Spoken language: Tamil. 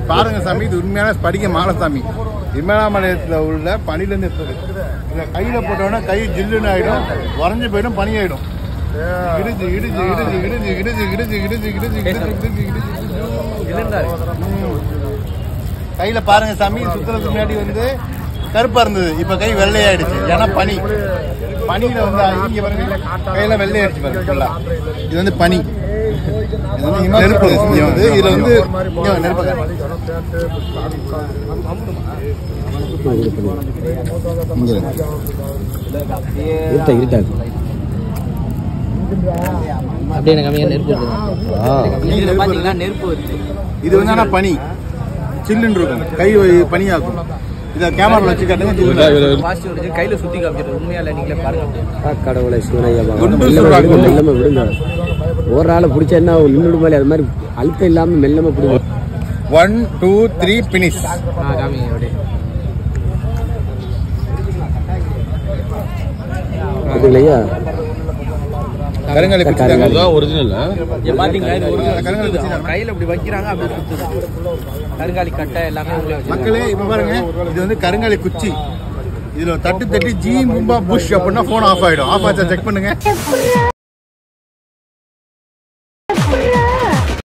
பாருங்க சாமி இது உண்மையான ஸ்படிக மாலை சாமி இமலாமலயத்தில் உள்ள பனிலேருந்து எடுத்தது இதை கையில் போட்டோன்னா கை ஜில்லுன்னு ஆகிடும் உறைஞ்சு போயிடும் பனி ஆகிடும் இடிச்சு இடிச்சு இடிச்சு இடிச்சு இடிச்சு இடிச்சு இடிச்சு இடிச்சு இடிச்சு இடிச்சு இடிச்சு கையில பாருங்க சாமி சுத்துறதுக்கு முன்னாடி வந்து கருப்பா இருந்தது இப்ப கை வெள்ளையாயிடுச்சு ஏன்னா பனி பனியில வந்து இங்க பாருங்க கையில வெள்ளையாயிடுச்சு பாருங்க ஃபுல்லா இது வந்து பனி இது வந்து நெருப்பு இங்க வந்து இதுல வந்து இங்க வாங்க, நெருப்பு காட்டு. இங்க வாங்க. இருட்டா இருட்டா அப்படியே எனக்கு கம்மியாக நெருப்பு இருக்குது ஆ இதுல பாத்தீங்கன்னா நெருப்பு வருது இது வந்து ஆனா பனி சில்லுன்னு இருக்கும் கை பனியாக்கும் இதை கேமரா வச்சு காட்டுங்க சில்லுன்னு பாசிட்டிவ் இருக்கு கையில சுத்தி காமிச்சிட்டு உண்மையா இல்லை நீங்களே பாருங்க அப்படியே ஆ, கடவுளை சிவனையா குண்டு மெல்லமா சுறா, விடுங்க குண்டு. மெல்லமா விடுங்க ஒரு ஆளை பிடிச்சா என்ன நின்றுடு மாதிரி அது மாதிரி அழுத்தம் இல்லாம மெல்லமா பிடிங்க ஒன் டூ த்ரீ பினிஷ் ஆ காமிங்க அப்படியே அதுலையா கருங்காலி பிடிச்சாங்க ஒரிஜினல் இங்க பாத்தீங்களா இது ஒரு கருங்காலி பிடிச்சாங்க கையில இப்படி வைக்கிறாங்க அப்படியே சுத்துது கருங்காலி கட்டை எல்லாமே உள்ளே வச்சிருக்காங்க. மக்களே இப்ப பாருங்க இது வந்து கருங்காலி குச்சி இதுல தட்டு தட்டி ஜி மும்பா புஷ் அப்படின்னா போன் ஆஃப் ஆயிடும் ஆஃப் ஆச்சா செக் பண்ணுங்க